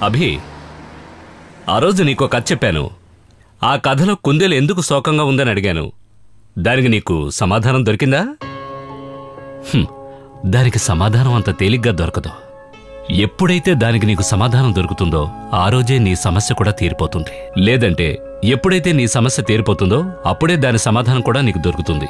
అభి ఆ రోజు నీకో కథ చెప్పాను ఆ కథలో కుందేలు ఎందుకు శోకంగా ఉందని అడిగాను దానికి నీకు సమాధానం దొరికిందా హ్మ్, దానికి సమాధానం అంత తేలిగ్గా దొరకదు ఎప్పుడైతే దానికి నీకు సమాధానం దొరుకుతుందో ఆ రోజే నీ సమస్య కూడా తీరిపోతుంది లేదంటే ఎప్పుడైతే నీ సమస్య తీరిపోతుందో అప్పుడే దాని సమాధానం కూడా నీకు దొరుకుతుంది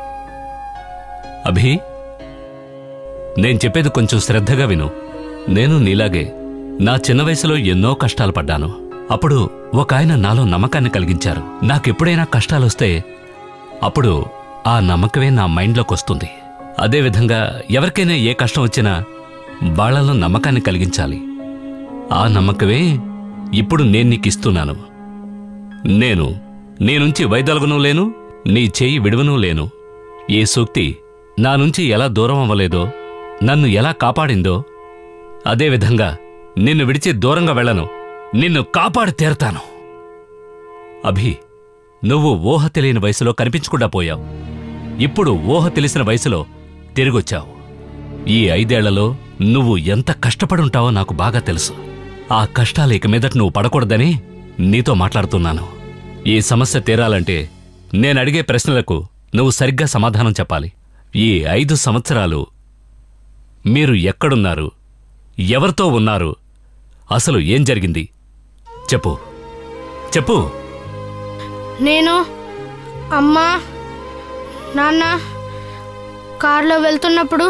అభి నేను చెప్పేది కొంచెం శ్రద్ధగా విను నేను నీలాగే నా చిన్న వయసులో ఎన్నో కష్టాలు పడ్డాను అప్పుడు ఒక ఆయన నాలో నమ్మకాన్ని కలిగించారు నాకెప్పుడైనా కష్టాలొస్తే అప్పుడు ఆ నమ్మకమే నా మైండ్లోకి వస్తుంది అదేవిధంగా ఎవరికైనా ఏ కష్టం వచ్చినా వాళ్ళలో నమ్మకాన్ని కలిగించాలి ఆ నమ్మకమే ఇప్పుడు నేను నీకు ఇస్తున్నాను నేను నీ నుంచి వైదొలగను లేను నీ చేయి విడువను లేను ఏ సూక్తి నా నుంచి ఎలా దూరం అవ్వలేదో నన్ను ఎలా కాపాడిందో అదేవిధంగా నిన్ను విడిచి దూరంగా వెళ్ళను నిన్ను కాపాడి తీరతాను అభి నువ్వు ఊహ తెలియని వయసులో కనిపించకుండా పోయావు ఇప్పుడు ఊహ తెలిసిన వయసులో తిరిగొచ్చావు ఈ ఐదేళ్లలో నువ్వు ఎంత కష్టపడుంటావో నాకు బాగా తెలుసు ఆ కష్టాలు ఇక మీదట నువ్వు పడకూడదని నీతో మాట్లాడుతున్నాను ఈ సమస్య తీరాలంటే నేను అడిగే ప్రశ్నలకు నువ్వు సరిగ్గా సమాధానం చెప్పాలి ఈ ఐదు సంవత్సరాలు మీరు ఎక్కడున్నారు ఎవరితో ఉన్నారు అసలు ఏం జరిగింది చెప్పు చెప్పు నేను అమ్మ నాన్న కారులో వెళ్తున్నప్పుడు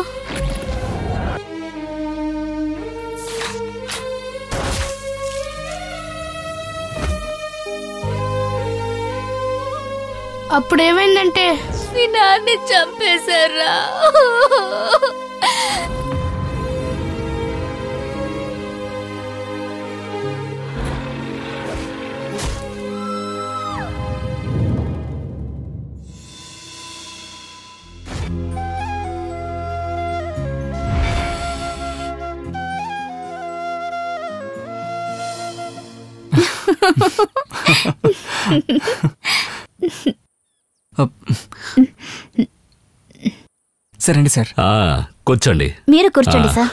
అప్పుడు ఏమైందంటే మీ నాన్ని చంపేశారా సరేండి సార్ ఆ, కూర్చోండి మీరు కూర్చోండి సార్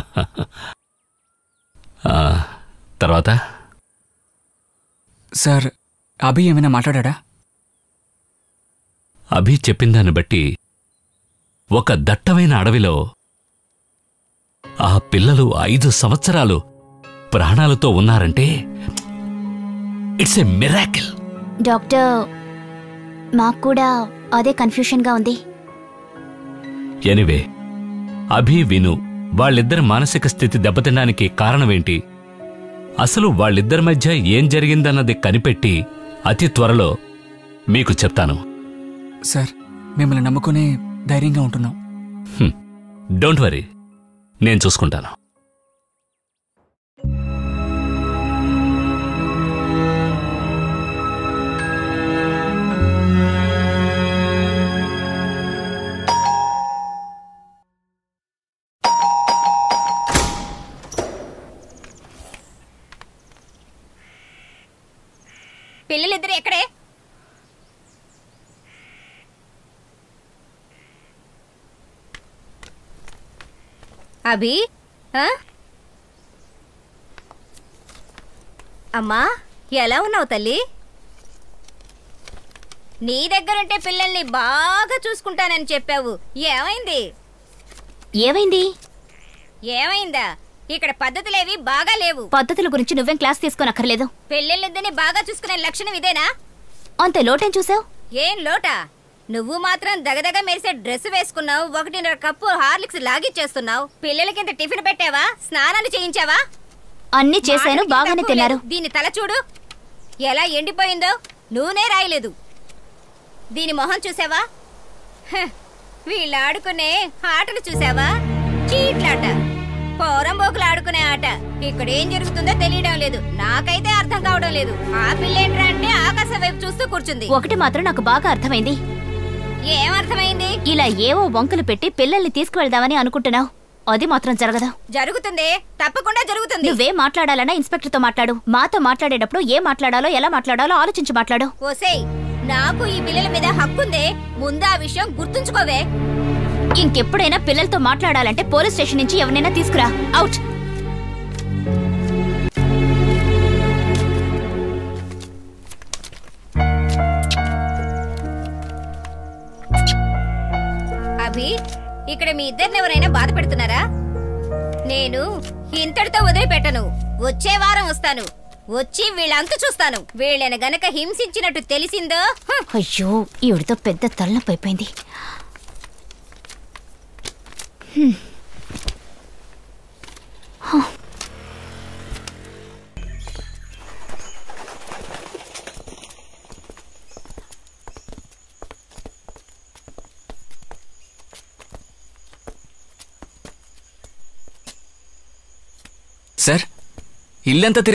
ఆ, తర్వాత సార్ అభి ఏమైనా మాట్లాడా అభి చెప్పిన దాన్ని బట్టి ఒక దట్టమైన అడవిలో ఆ పిల్లలు ఐదు సంవత్సరాలు ప్రాణాలతో ఉన్నారంటే ఇట్స్ ఎ మిరాకిల్ డాక్టర్ మాకు కూడా అదే కన్ఫ్యూషన్గా ఉంది ఎనివే అభి విను వాళ్ళిద్దరి మానసిక స్థితి దెబ్బతినడానికి కారణమేంటి అసలు వాళ్ళిద్దరి మధ్య ఏం జరిగిందన్నది కనిపెట్టి అతి త్వరలో మీకు చెప్తాను సార్ మిమ్మల్ని నమ్ముకునే ధైర్యంగా ఉంటున్నాం డోంట్ వరీ నేను చూసుకుంటాను పిల్లలిద్దరు ఎక్కడే అభి ఆ? అమ్మా ఎలా ఉన్నావు తల్లి నీ దగ్గరుంటే పిల్లల్ని బాగా చూసుకుంటానని చెప్పావు ఏమైంది ఏమైంది ఏమైందా ఇక్కడ పద్ధతులేవి బాగా లేవు పద్ధతుల గురించి నువ్వేం క్లాస్ తీసుకోనక్కర్లేదు పెళ్ళిళ్ళిద్దరిని బాగా చూసుకునే లక్షణం ఇదేనా అంతే లోటేం చూసావు ఏం లోటా నువ్వు మాత్రం దగదగ మెరిసే డ్రెస్ వేసుకున్నావు ఒకటిన్నర కప్పు హార్లిక్స్ లాగిచ్చేస్తున్నావు పిల్లలకింత టిఫిన్ పెట్టావా స్నానాలు చేయించావా అన్ని చేశాను మాటకి బాగానే తక్కువ తిన్నారు లేదు. దీని తల చూడు ఎలా ఎండిపోయిందో నూనె రాయలేదు దీని మొహం చూసావా హ, వీళ్ళు ఆడుకునే ఆటలు చూసావా చీట్లాట పోరంబోకులు ఆడుకునే ఆట ఇక్కడ ఏం జరుగుతుందో తెలియడం లేదు నాకైతే అర్థం కావడం లేదు ఆ పిల్లేంట్రా అంటే ఆకాశం వైపు చూస్తూ కూర్చుంది ఒకటి మాత్రం నాకు బాగా అర్థమైంది ఏం అర్థమైంది ఇలా ఏవో వంకలు పెట్టి పిల్లల్ని తీసుకువెళ్దామని అనుకుంటున్నావు అది మాత్రం జరగదు జరుగుతుంది తప్పకుండా జరుగుతుంది నువ్వే మాట్లాడాలన్నా ఇన్స్పెక్టర్ తో మాట్లాడు మాతో మాట్లాడేటప్పుడు ఏం మాట్లాడాలో ఎలా మాట్లాడాలో ఆలోచించి మాట్లాడు ఓసేయ్ నాకు ఈ పిల్లల మీద హక్కుందే ముందు ఆ విషయం గుర్తుంచుకోవే ఇంకెప్పుడైనా పిల్లలతో మాట్లాడాలంటే పోలీస్ స్టేషన్ నుంచి ఎవరినైనా తీసుకురా అవుట్ ఆపి ఇక్కడ మీ ఇద్దరిని ఎవరైనా బాధ పెడుతున్నారా నేను ఇంతటితో వదిలిపెట్టను వచ్చే వారం వస్తాను వచ్చి వీళ్ళంత చూస్తాను వీళ్ళని గనక హింసించినట్టు తెలిసిందో హ్, అయ్యో ఈవిడితో పెద్ద తలనొప్పి అయిపోయింది సార్ ఇల్లంతా తిరిగి